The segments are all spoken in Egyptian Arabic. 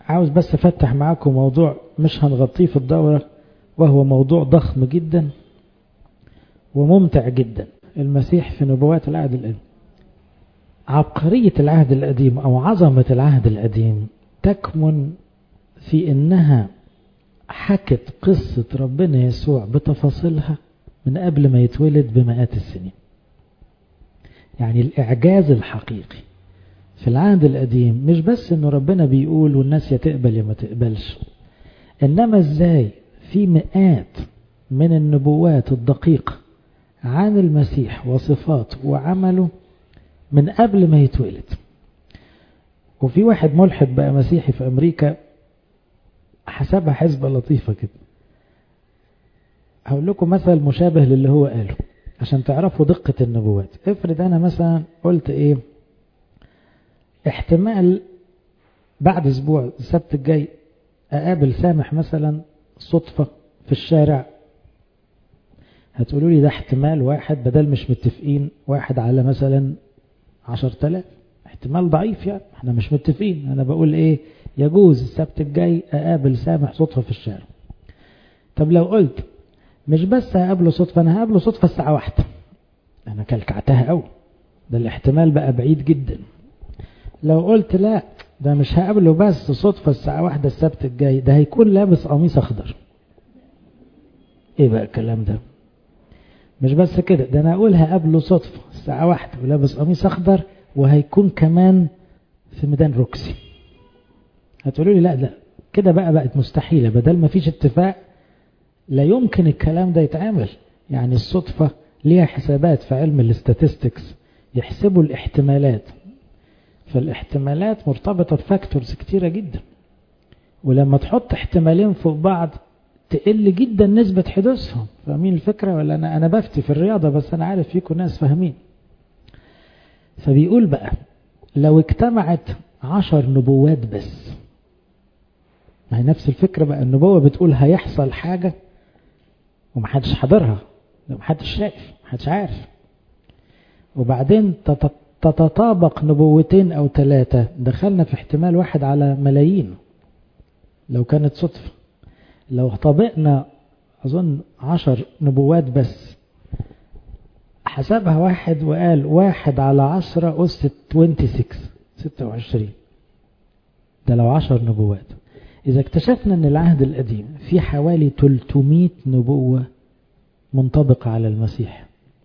عاوز بس افتح معاكم موضوع مش هنغطيه في الدورة وهو موضوع ضخم جدا وممتع جدا المسيح في نبوات العهد القديم عبقرية العهد القديم أو عظمة العهد القديم تكمن في إنها حكت قصة ربنا يسوع بتفاصيلها من قبل ما يتولد بمئات السنين يعني الإعجاز الحقيقي في العهد القديم مش بس إنه ربنا بيقول والناس يا تقبل يا ما تقبلش إنما إزاي في مئات من النبوات الدقيقة عن المسيح وصفاته وعمله من قبل ما يتولد وفي واحد ملحد بقى مسيحي في أمريكا حسبها حسبة لطيفة كده هقول لكم مثل مشابه للي هو قاله عشان تعرفوا دقة النبوات افرض أنا مثلا قلت إيه احتمال بعد أسبوع السبت الجاي أقابل سامح مثلا صدفة في الشارع هتقولوا لي ده احتمال واحد بدل مش متفقين واحد على مثلا عشر تلاف احتمال ضعيف يعني احنا مش متفقين انا بقول ايه يجوز السبت الجاي اقابل سامح صدفة في الشارع طب لو قلت مش بس هقابله صدفة انا هقابله صدفة الساعة واحدة انا كلكعتها قوي ده الاحتمال بقى بعيد جدا لو قلت لا ده مش هقابله بس صدفة الساعة واحدة السبت الجاي ده هيكون لابس قميص اخضر ايه بقى الكلام ده مش بس كده ده انا اقول هقابله صدفة الساعة واحدة ولابس قميص اخضر وهيكون كمان في ميدان روكسي هتقولوا لي لا لا كده بقى بقت مستحيلة بدل ما فيش اتفاق لا يمكن الكلام ده يتعمل يعني الصدفة ليها حسابات في علم الاستاتستكس يحسبوا الاحتمالات فالاحتمالات مرتبطة بفاكتورز كتيرة جدا ولما تحط احتمالين فوق بعض تقل جدا نسبة حدوثهم فاهمين الفكرة ولا أنا أنا بفتي في الرياضة بس أنا عارف فيكم ناس فاهمين فبيقول بقى لو اجتمعت عشر نبوات بس ما هي نفس الفكرة بقى النبوة بتقول هيحصل حاجة ومحدش حضرها محدش شايف محدش عارف وبعدين تتطابق نبوتين أو ثلاثة دخلنا في احتمال واحد على ملايين لو كانت صدفة لو طبقنا أظن عشر نبوات بس حسبها واحد وقال واحد على عشرة أس 26 26 ده لو عشر نبوات إذا اكتشفنا أن العهد القديم في حوالي 300 نبوة منطبقة على المسيح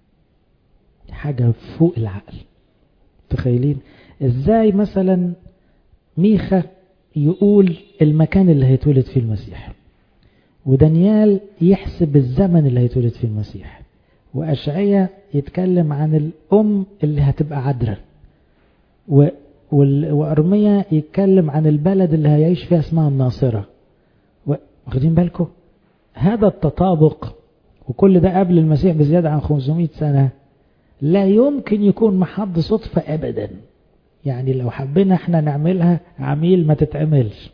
حاجة فوق العقل تخيلين ازاي مثلا ميخا يقول المكان اللي هيتولد فيه المسيح ودانيال يحسب الزمن اللي هيتولد فيه المسيح وأشعية يتكلم عن الأم اللي هتبقى عذراء و... وأرمية يتكلم عن البلد اللي هيعيش فيها اسمها الناصرة واخدين بالكم هذا التطابق وكل ده قبل المسيح بزيادة عن 500 سنة لا يمكن يكون محض صدفة أبدا يعني لو حبينا احنا نعملها عميل ما تتعملش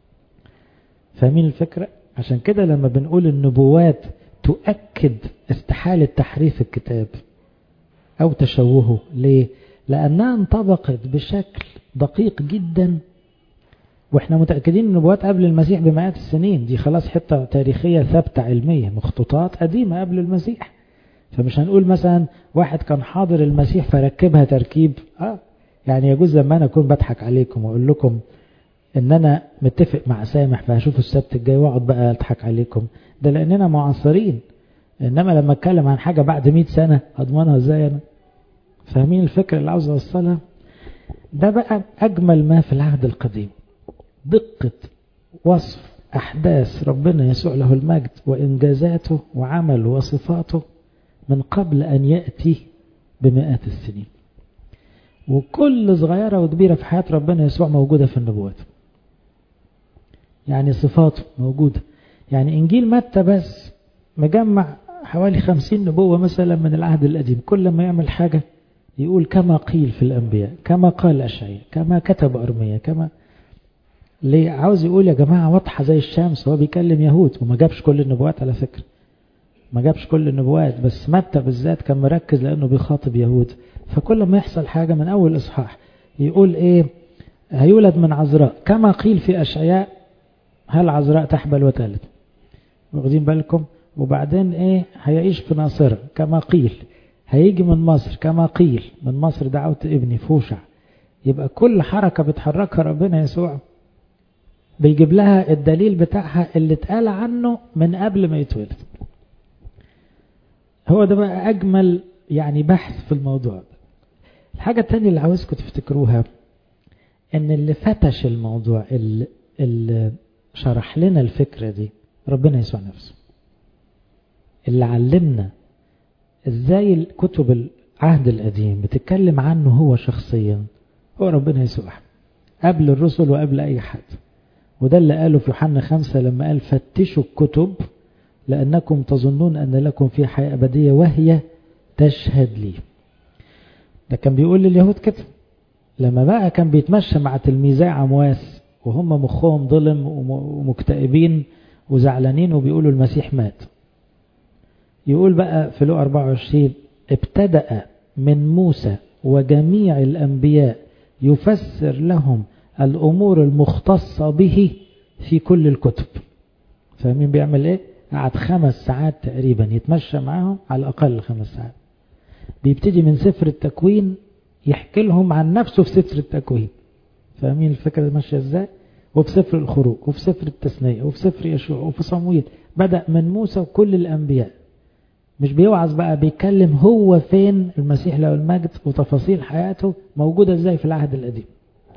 فاهمين الفكرة عشان كده لما بنقول النبوات تؤكد استحالة تحريف الكتاب أو تشوهه ليه؟ لأنها انطبقت بشكل دقيق جدا واحنا متأكدين النبوات قبل المسيح بمئات السنين دي خلاص حتة تاريخية ثابتة علمية مخطوطات قديمة قبل المسيح فمش هنقول مثلا واحد كان حاضر المسيح فركبها تركيب اه يعني يجوز لما انا اكون بضحك عليكم واقول لكم ان انا متفق مع سامح فهشوف السبت الجاي واقعد بقى اضحك عليكم ده لاننا معاصرين انما لما اتكلم عن حاجة بعد 100 سنة اضمنها ازاي انا فاهمين الفكرة اللي عاوز اوصلها ده بقى اجمل ما في العهد القديم دقة وصف احداث ربنا يسوع له المجد وانجازاته وعمله وصفاته من قبل ان يأتي بمئات السنين وكل صغيرة وكبيرة في حياة ربنا يسوع موجودة في النبوات يعني صفاته موجودة يعني إنجيل متى بس مجمع حوالي خمسين نبوة مثلا من العهد القديم كل ما يعمل حاجة يقول كما قيل في الأنبياء كما قال أشعياء كما كتب أرمية كما ليه عاوز يقول يا جماعة واضحة زي الشمس هو بيكلم يهود وما جابش كل النبوات على فكرة ما جابش كل النبوات بس متى بالذات كان مركز لأنه بيخاطب يهود فكل ما يحصل حاجة من أول إصحاح يقول إيه هيولد من عذراء كما قيل في أشعياء هل عذراء تحبل وتلد واخدين بالكم وبعدين ايه هيعيش في ناصرة كما قيل هيجي من مصر كما قيل من مصر دعوت ابني فوشع يبقى كل حركة بتحركها ربنا يسوع بيجيب لها الدليل بتاعها اللي اتقال عنه من قبل ما يتولد هو ده بقى أجمل يعني بحث في الموضوع ده الحاجة التانية اللي عاوزكم تفتكروها ان اللي فتش الموضوع اللي, اللي شرح لنا الفكرة دي ربنا يسوع نفسه اللي علمنا ازاي الكتب العهد القديم بتتكلم عنه هو شخصيا هو ربنا يسوع قبل الرسل وقبل اي حد وده اللي قاله في يوحنا خمسة لما قال فتشوا الكتب لأنكم تظنون أن لكم في حياة أبدية وهي تشهد لي ده كان بيقول لليهود كده لما بقى كان بيتمشى مع تلميذي عمواس وهم مخهم ظلم ومكتئبين وزعلانين وبيقولوا المسيح مات يقول بقى في لو 24 ابتدأ من موسى وجميع الأنبياء يفسر لهم الأمور المختصة به في كل الكتب فاهمين بيعمل ايه قعد خمس ساعات تقريبا يتمشى معاهم على الأقل خمس ساعات بيبتدي من سفر التكوين يحكي لهم عن نفسه في سفر التكوين فاهمين الفكرة ماشية ازاي وفي سفر الخروج وفي سفر التثنية وفي سفر يشوع وفي صمويل بدأ من موسى وكل الأنبياء مش بيوعظ بقى بيتكلم هو فين المسيح له المجد وتفاصيل حياته موجودة ازاي في العهد القديم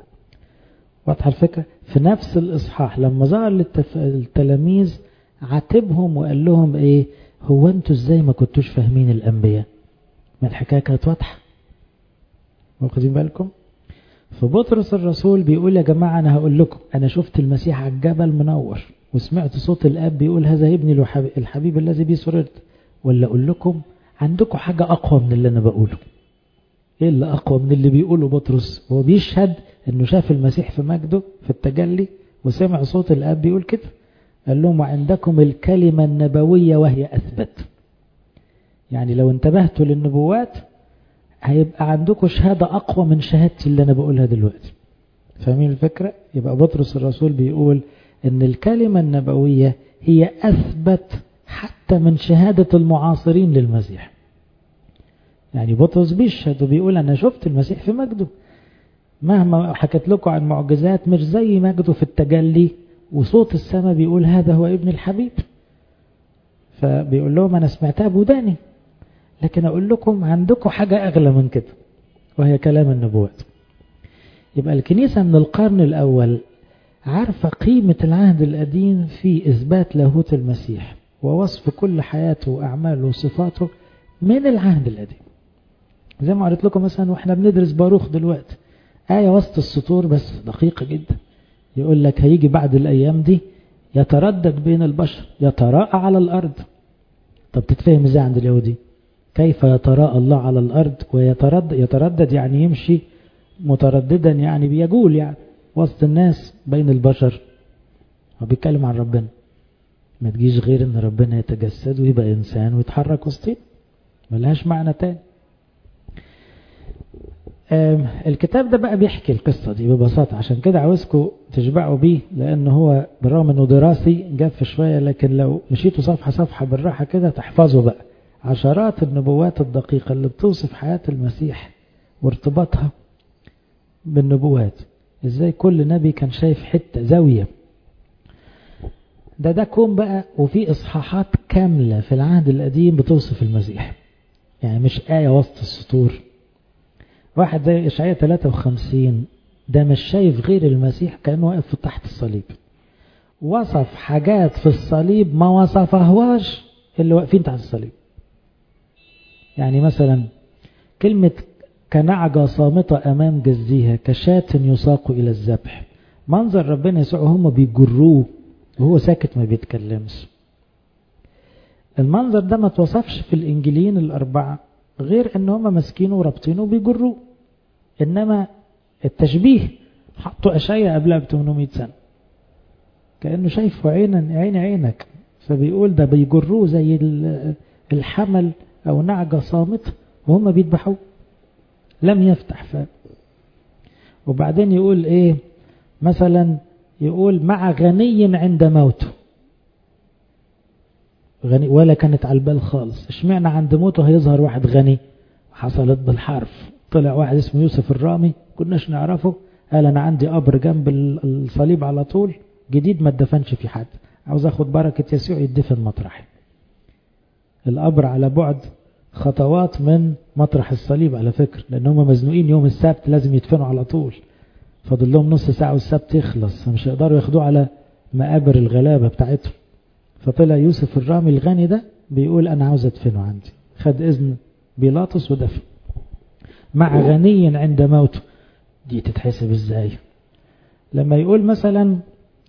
واضحة الفكرة في نفس الإصحاح لما ظهر للتلاميذ عاتبهم وقال لهم ايه هو انتوا ازاي ما كنتوش فاهمين الأنبياء ما الحكاية كانت واضحة واخدين بالكم فبطرس الرسول بيقول يا جماعة أنا هقول لكم أنا شفت المسيح على الجبل منور وسمعت صوت الآب بيقول هذا ابني الحبيب الذي بي سررت ولا أقول لكم عندكم حاجة أقوى من اللي أنا بقوله إيه اللي أقوى من اللي بيقوله بطرس هو بيشهد أنه شاف المسيح في مجده في التجلي وسمع صوت الآب بيقول كده قال لهم وعندكم الكلمة النبوية وهي أثبت يعني لو انتبهتوا للنبوات هيبقى عندكم شهادة أقوى من شهادتي اللي أنا بقولها دلوقتي فاهمين الفكرة؟ يبقى بطرس الرسول بيقول إن الكلمة النبوية هي أثبت حتى من شهادة المعاصرين للمسيح يعني بطرس بيشهد وبيقول أنا شفت المسيح في مجده مهما حكت لكم عن معجزات مش زي مجده في التجلي وصوت السماء بيقول هذا هو ابن الحبيب فبيقول لهم أنا سمعتها بوداني لكن أقول لكم عندكم حاجة أغلى من كده وهي كلام النبوات يبقى الكنيسة من القرن الأول عارفة قيمة العهد القديم في إثبات لاهوت المسيح ووصف كل حياته وأعماله وصفاته من العهد القديم زي ما قلت لكم مثلا واحنا بندرس باروخ دلوقتي آية وسط السطور بس دقيقة جدا يقول لك هيجي بعد الأيام دي يتردد بين البشر يتراءى على الأرض طب تتفهم ازاي عند اليهودي كيف يتراءى الله على الأرض ويتردد يتردد يعني يمشي مترددا يعني بيقول يعني وسط الناس بين البشر هو بيتكلم عن ربنا ما تجيش غير ان ربنا يتجسد ويبقى انسان ويتحرك وسطين ملهاش معنى تاني الكتاب ده بقى بيحكي القصة دي ببساطة عشان كده عاوزكم تشبعوا بيه لأنه هو بالرغم أنه دراسي جاف شوية لكن لو مشيتوا صفحة صفحة بالراحة كده تحفظوا بقى عشرات النبوات الدقيقة اللي بتوصف حياة المسيح وارتباطها بالنبوات ازاي كل نبي كان شايف حتة زاوية ده ده كون بقى وفي إصحاحات كاملة في العهد القديم بتوصف المسيح يعني مش آية وسط السطور واحد زي إشعياء 53 ده مش شايف غير المسيح كأنه واقف تحت الصليب وصف حاجات في الصليب ما وصفهواش اللي واقفين تحت الصليب يعني مثلا كلمة كنعجة صامتة أمام جزيها كشاة يساق إلى الذبح منظر ربنا يسوع هم بيجروه وهو ساكت ما بيتكلمش المنظر ده ما توصفش في الإنجيليين الأربعة غير ان هم ماسكينه ورابطينه وبيجروه انما التشبيه حطوا اشعياء قبلها ب 800 سنه كانه شايفه عينا عين عينك فبيقول ده بيجروه زي الحمل او نعجه صامته وهم بيذبحوه لم يفتح فاه وبعدين يقول ايه مثلا يقول مع غني عند موته غني ولا كانت على البال خالص اشمعنى عند موته هيظهر واحد غني حصلت بالحرف طلع واحد اسمه يوسف الرامي كناش نعرفه قال انا عندي قبر جنب الصليب على طول جديد ما اتدفنش في حد عاوز اخد بركة يسوع يدفن مطرحي القبر على بعد خطوات من مطرح الصليب على فكرة لان هم مزنوقين يوم السبت لازم يدفنوا على طول فاضل لهم نص ساعة والسبت يخلص فمش هيقدروا ياخدوه على مقابر الغلابة بتاعتهم فطلع يوسف الرامي الغني ده بيقول انا عاوز ادفنه عندي خد اذن بيلاطس ودفن مع غني عند موته دي تتحسب ازاي لما يقول مثلا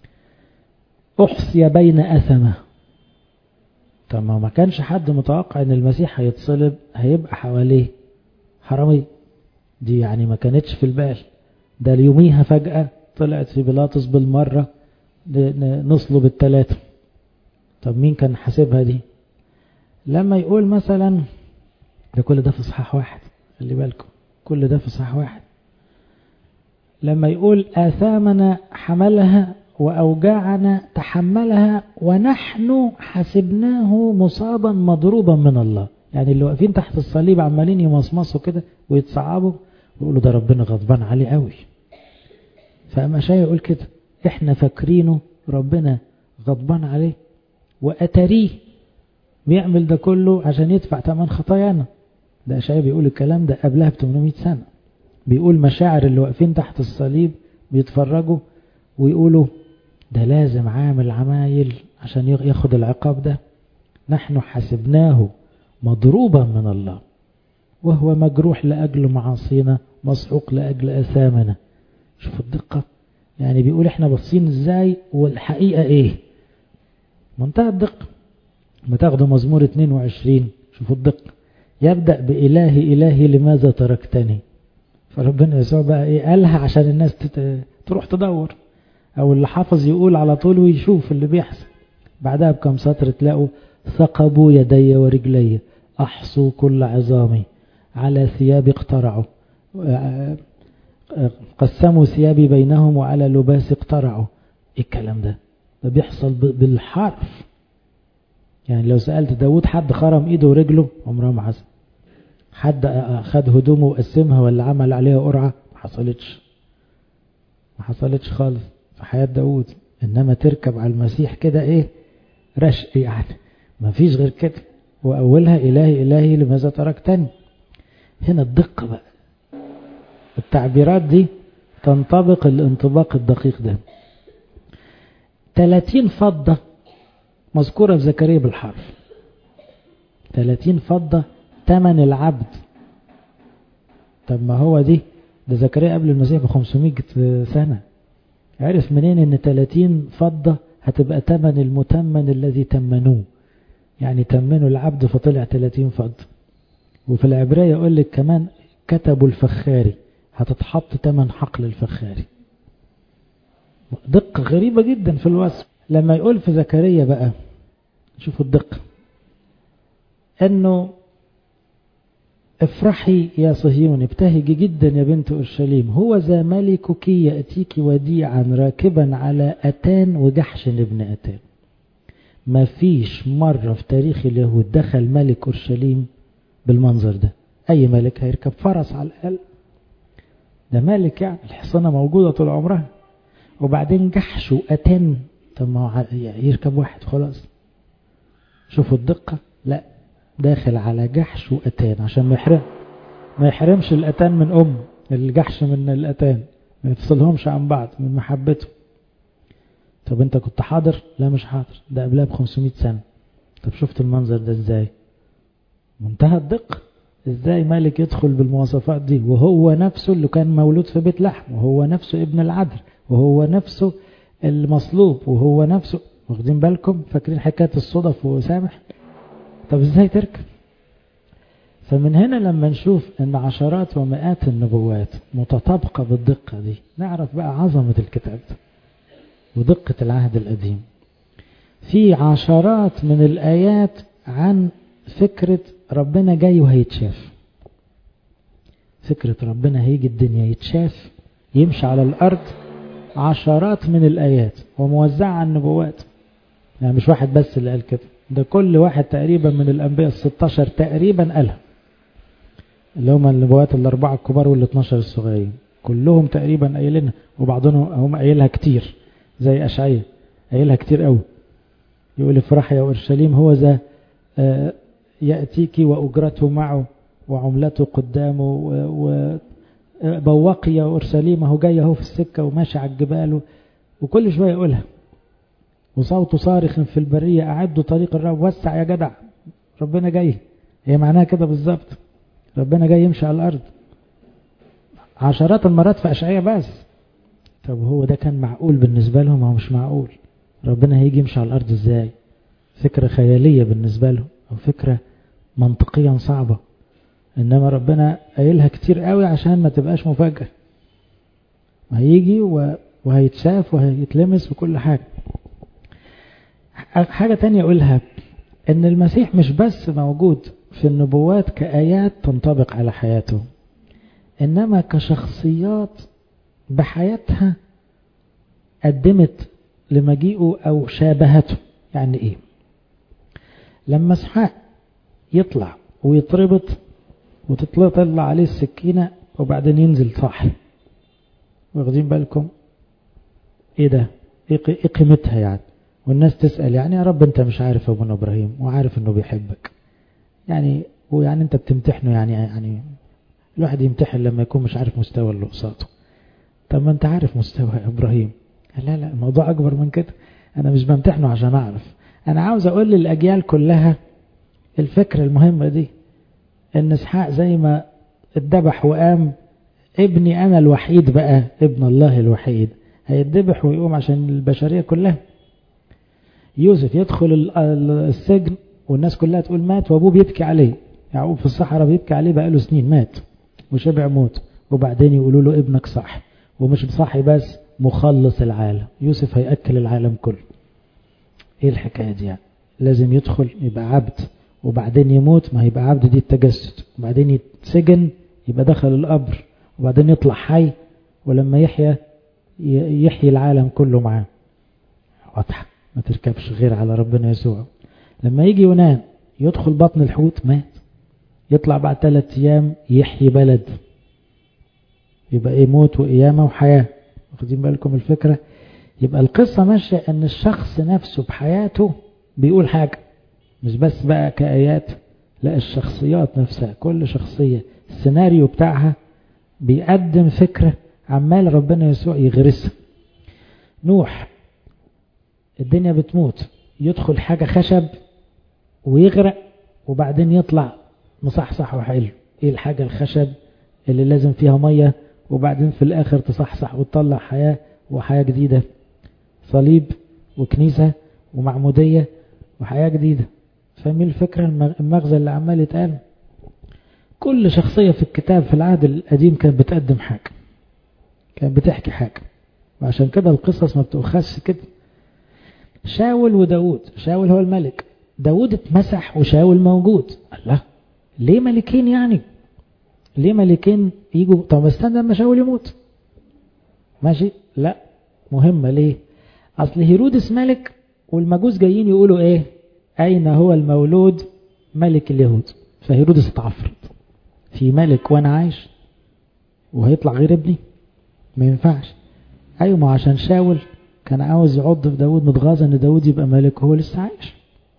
احصي بين اثمه طب ما ما كانش حد متوقع ان المسيح هيتصلب هيبقى حواليه حرامي دي يعني ما كانتش في البال ده يوميها فجأة طلعت في بيلاطس بالمرة نصلب التلاتة طب مين كان حاسبها دي لما يقول مثلا ده كل ده في صحاح واحد خلي بالكم كل ده في صحاح واحد لما يقول آثامنا حملها وأوجاعنا تحملها ونحن حسبناه مصابا مضروبا من الله يعني اللي واقفين تحت الصليب عمالين يمصمصوا كده ويتصعبوا ويقولوا ده ربنا غضبان عليه قوي فأما شاي يقول كده احنا فاكرينه ربنا غضبان عليه وأتريه بيعمل ده كله عشان يدفع ثمن خطايانا ده أشعيا بيقول الكلام ده قبلها ب 800 سنة بيقول مشاعر اللي واقفين تحت الصليب بيتفرجوا ويقولوا ده لازم عامل عمايل عشان ياخد العقاب ده نحن حسبناه مضروبا من الله وهو مجروح لأجل معاصينا مسحوق لأجل أثامنا شوفوا الدقة يعني بيقول احنا باصين ازاي والحقيقة ايه منتهى الدقة ما تاخدوا مزمور 22 شوفوا الدقة يبدأ بإلهي إلهي لماذا تركتني فربنا يسوع بقى ايه قالها عشان الناس تروح تدور او اللي حافظ يقول على طول ويشوف اللي بيحصل بعدها بكم سطر تلاقوا ثقبوا يدي ورجلي احصوا كل عظامي على ثيابي اقترعوا قسموا ثيابي بينهم وعلى لباس اقترعوا ايه الكلام ده ده بيحصل بالحرف يعني لو سألت داود حد خرم ايده ورجله عمرها ما حصل حد خد هدومه وقسمها ولا عمل عليها قرعة ما حصلتش ما حصلتش خالص في حياة داود انما تركب على المسيح كده ايه رشق يعني ما فيش غير كده واولها الهي الهي لماذا تركتني هنا الدقة بقى التعبيرات دي تنطبق الانطباق الدقيق ده 30 فضة مذكورة في زكريا بالحرف 30 فضة ثمن العبد طب ما هو دي ده زكريا قبل المسيح ب 500 سنة عرف منين ان 30 فضة هتبقى ثمن المتمن الذي تمنوه يعني تمنوا العبد فطلع 30 فضة وفي العبرية يقول لك كمان كتبوا الفخاري هتتحط ثمن حقل الفخاري دقة غريبة جدا في الوصف لما يقول في زكريا بقى شوفوا الدقة انه افرحي يا صهيون ابتهجي جدا يا بنت اورشليم هو ذا ملكك ياتيك وديعا راكبا على اتان وجحش ابن اتان ما فيش مرة في تاريخ اليهود دخل ملك اورشليم بالمنظر ده اي ملك هيركب فرس على الاقل ده ملك يعني الحصانة موجودة طول عمرها وبعدين جحش واتان طب ما يركب واحد خلاص شوفوا الدقة لا داخل على جحش وأتان عشان ما يحرم ما يحرمش الأتان من أم الجحش من الأتان ما يفصلهمش عن بعض من محبته طب انت كنت حاضر لا مش حاضر ده قبلها ب 500 سنة طب شفت المنظر ده ازاي منتهى الدقة ازاي مالك يدخل بالمواصفات دي وهو نفسه اللي كان مولود في بيت لحم وهو نفسه ابن العدل وهو نفسه المصلوب وهو نفسه واخدين بالكم فاكرين حكاية الصدف وسامح طب ازاي تركب فمن هنا لما نشوف ان عشرات ومئات النبوات متطابقة بالدقة دي نعرف بقى عظمة الكتاب ده ودقة العهد القديم في عشرات من الآيات عن فكرة ربنا جاي وهيتشاف فكرة ربنا هيجي الدنيا يتشاف يمشي على الأرض عشرات من الآيات وموزعة على النبوات يعني مش واحد بس اللي قال كده ده كل واحد تقريبا من الأنبياء الستاشر تقريبا قالها اللي هم النبوات الأربعة الكبار وال 12 الصغيرين كلهم تقريبا قايلينها وبعضهم هم قايلها كتير زي أشعية قايلها كتير قوي يقول افرح يا أورشليم هو ذا يأتيك وأجرته معه وعملته قدامه وبوقي يا أورشليم هو جاي اهو في السكة وماشي على الجبال وكل شوية يقولها وصوت صارخ في البرية أعدوا طريق الرب وسع يا جدع ربنا جاي هي معناها كده بالظبط ربنا جاي يمشي على الأرض عشرات المرات في أشعية بس طب هو ده كان معقول بالنسبة لهم هو مش معقول ربنا هيجي يمشي على الأرض ازاي فكرة خيالية بالنسبة لهم أو فكرة منطقيا صعبة إنما ربنا قايلها كتير قوي عشان ما تبقاش مفاجأة هيجي وهيتشاف وهيتلمس وكل حاجة حاجة تانية أقولها إن المسيح مش بس موجود في النبوات كآيات تنطبق على حياته إنما كشخصيات بحياتها قدمت لمجيئه أو شابهته يعني إيه لما اسحاق يطلع ويتربط وتطلع عليه السكينة وبعدين ينزل صاحي واخدين بالكم ايه ده ايه قيمتها يعني والناس تسأل يعني يا رب انت مش عارف ابونا ابراهيم وعارف انه بيحبك يعني ويعني انت بتمتحنه يعني يعني الواحد يمتحن لما يكون مش عارف مستوى اللي قصاده طب ما انت عارف مستوى ابراهيم لا لا الموضوع اكبر من كده انا مش بمتحنه عشان اعرف انا عاوز اقول للاجيال كلها الفكرة المهمة دي ان اسحاق زي ما اتذبح وقام ابني انا الوحيد بقى ابن الله الوحيد هيتذبح ويقوم عشان البشرية كلها يوسف يدخل السجن والناس كلها تقول مات وابوه بيبكي عليه يعقوب في الصحراء بيبكي عليه بقاله سنين مات وشبع موت وبعدين يقولوا له ابنك صح ومش صاحي بس مخلص العالم يوسف هيأكل العالم كله ايه الحكاية دي يعني لازم يدخل يبقى عبد وبعدين يموت ما هيبقى عبد دي التجسد وبعدين يتسجن يبقى دخل القبر وبعدين يطلع حي ولما يحيا يحيي العالم كله معاه واضحة ما تركبش غير على ربنا يسوع لما يجي ينام يدخل بطن الحوت مات يطلع بعد ثلاث ايام يحيي بلد يبقى ايه موت وقيامة وحياة واخدين بالكم الفكرة يبقى القصة ماشية ان الشخص نفسه بحياته بيقول حاجة مش بس بقى كآيات لا الشخصيات نفسها كل شخصية السيناريو بتاعها بيقدم فكرة عمال ربنا يسوع يغرسها نوح الدنيا بتموت يدخل حاجة خشب ويغرق وبعدين يطلع مصحصح وحلو ايه الحاجة الخشب اللي لازم فيها مية وبعدين في الاخر تصحصح وتطلع حياة وحياة جديدة صليب وكنيسة ومعمودية وحياة جديدة فاهمين الفكرة المغزى اللي عمال يتقال كل شخصية في الكتاب في العهد القديم كانت بتقدم حاجة كانت بتحكي حاجة وعشان كده القصص ما بتؤخذش كده شاول وداود شاول هو الملك داود اتمسح وشاول موجود الله ليه ملكين يعني ليه ملكين يجوا طب استنى لما شاول يموت ماشي لا مهمة ليه اصل هيرودس ملك والمجوس جايين يقولوا ايه اين هو المولود ملك اليهود فهيرودس اتعفرت في ملك وانا عايش وهيطلع غير ابني ما ينفعش ايوه ما عشان شاول كان عاوز يعض في داود متغاظ ان داود يبقى ملك وهو لسه عايش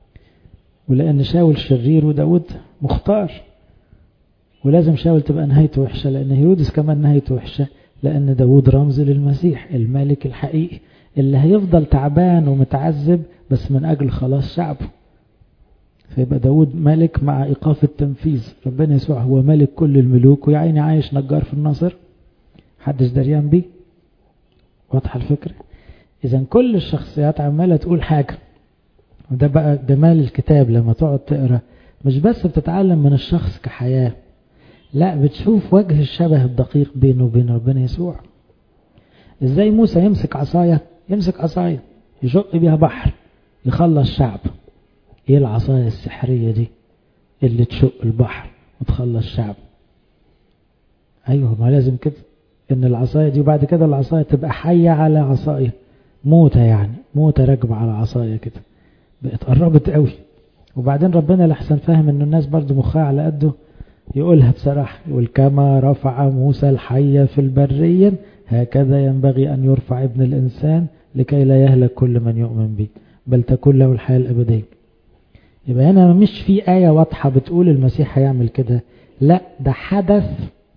ولان شاول شرير وداود مختار ولازم شاول تبقى نهايته وحشة لان هيرودس كمان نهايته وحشة لان داود رمز للمسيح الملك الحقيقي اللي هيفضل تعبان ومتعذب بس من اجل خلاص شعبه فيبقى داود ملك مع ايقاف التنفيذ ربنا يسوع هو ملك كل الملوك ويا عيني عايش نجار في الناصر محدش دريان بيه واضحة الفكرة اذا كل الشخصيات عمالة تقول حاجة وده بقى جمال الكتاب لما تقعد تقرا مش بس بتتعلم من الشخص كحياة لا بتشوف وجه الشبه الدقيق بينه وبين ربنا يسوع ازاي موسى يمسك عصاية يمسك عصاية يشق بيها بحر يخلص شعب ايه العصاية السحرية دي اللي تشق البحر وتخلص شعب ايوه ما لازم كده ان العصاية دي وبعد كده العصاية تبقى حية على عصاية موتة يعني موتة راكبة على عصاية كده بقت قربت قوي وبعدين ربنا لحسن فاهم ان الناس برضو مخها على قده يقولها بصراحة يقول كما رفع موسى الحية في البرية هكذا ينبغي أن يرفع ابن الإنسان لكي لا يهلك كل من يؤمن به بل تكون له الحياة الأبدية يبقى هنا مش في آية واضحة بتقول المسيح هيعمل كده لا ده حدث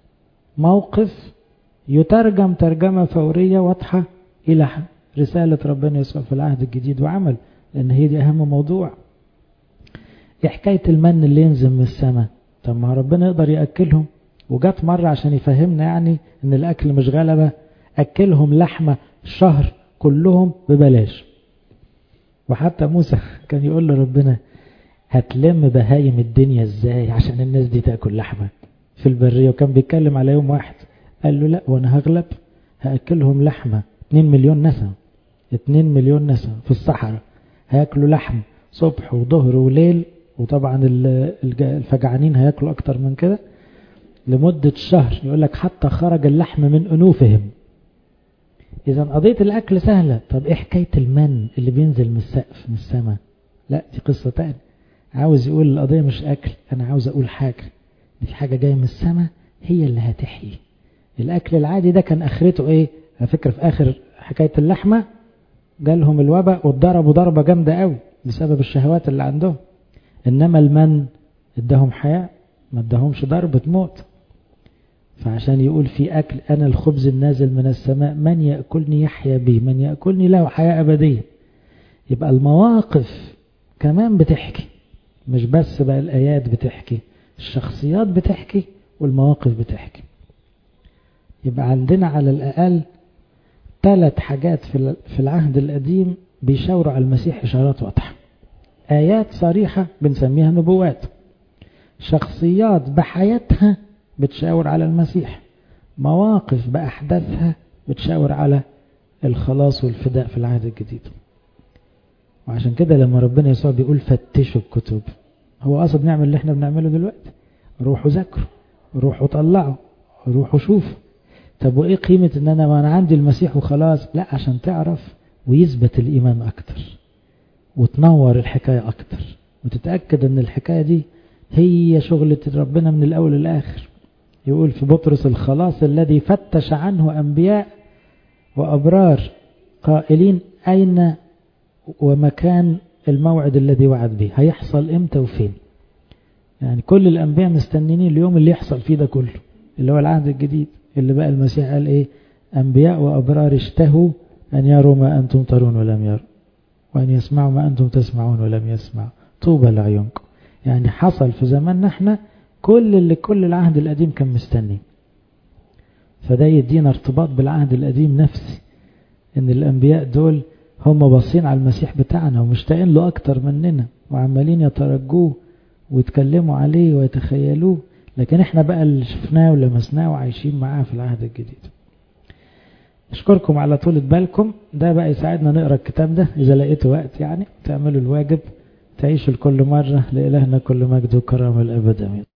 موقف يترجم ترجمة فورية واضحة إلى رسالة ربنا يسوع في العهد الجديد وعمل لأن هي دي أهم موضوع إيه حكاية المن اللي ينزل من السماء طب ما ربنا يقدر يأكلهم وجات مرة عشان يفهمنا يعني ان الاكل مش غلبة اكلهم لحمة شهر كلهم ببلاش وحتى موسى كان يقول لربنا هتلم بهايم الدنيا ازاي عشان الناس دي تاكل لحمة في البرية وكان بيتكلم على يوم واحد قال له لا وانا هغلب هاكلهم لحمة 2 مليون نسمة 2 مليون نسمة في الصحراء هياكلوا لحم صبح وظهر وليل وطبعا الفجعانين هياكلوا اكتر من كده لمدة شهر يقول لك حتى خرج اللحم من أنوفهم إذا قضية الأكل سهلة طب إيه حكاية المن اللي بينزل من السقف من السماء لا دي قصة تانية عاوز يقول القضية مش أكل أنا عاوز أقول حاجة دي حاجة جاية من السماء هي اللي هتحيي الأكل العادي ده كان آخرته إيه على فكرة في آخر حكاية اللحمة جالهم الوباء واتضربوا ضربة جامدة قوي بسبب الشهوات اللي عندهم إنما المن اداهم حياة ما اداهمش ضربة موت فعشان يقول في أكل أنا الخبز النازل من السماء من يأكلني يحيا بي من يأكلني له حياة أبدية يبقى المواقف كمان بتحكي مش بس بقى الآيات بتحكي الشخصيات بتحكي والمواقف بتحكي يبقى عندنا على الأقل ثلاث حاجات في العهد القديم بيشاوروا على المسيح إشارات واضحة آيات صريحة بنسميها نبوات شخصيات بحياتها بتشاور على المسيح مواقف بأحداثها بتشاور على الخلاص والفداء في العهد الجديد وعشان كده لما ربنا يسوع بيقول فتشوا الكتب هو قصد نعمل اللي احنا بنعمله دلوقتي روحوا ذاكروا روحوا طلعوا روحوا شوفوا طب وايه قيمة ان انا ما انا عندي المسيح وخلاص لا عشان تعرف ويثبت الايمان اكتر وتنور الحكاية اكتر وتتأكد ان الحكاية دي هي شغلة ربنا من الاول للاخر يقول في بطرس الخلاص الذي فتش عنه انبياء وابرار قائلين اين ومكان الموعد الذي وعد به هيحصل امتى وفين يعني كل الانبياء مستنيين اليوم اللي يحصل فيه ده كله اللي هو العهد الجديد اللي بقى المسيح قال ايه انبياء وابرار اشتهوا ان يروا ما انتم ترون ولم يروا وان يسمعوا ما انتم تسمعون ولم يسمعوا طوبى لعيونكم يعني حصل في زماننا احنا كل اللي كل العهد القديم كان مستني فده يدينا ارتباط بالعهد القديم نفسي ان الانبياء دول هم باصين على المسيح بتاعنا ومشتاقين له اكتر مننا وعمالين يترجوه ويتكلموا عليه ويتخيلوه لكن احنا بقى اللي شفناه ولمسناه وعايشين معاه في العهد الجديد اشكركم على طولة بالكم ده بقى يساعدنا نقرا الكتاب ده اذا لقيتوا وقت يعني تعملوا الواجب تعيشوا لكل مرة لإلهنا كل مجد وكرامة الأبد أمين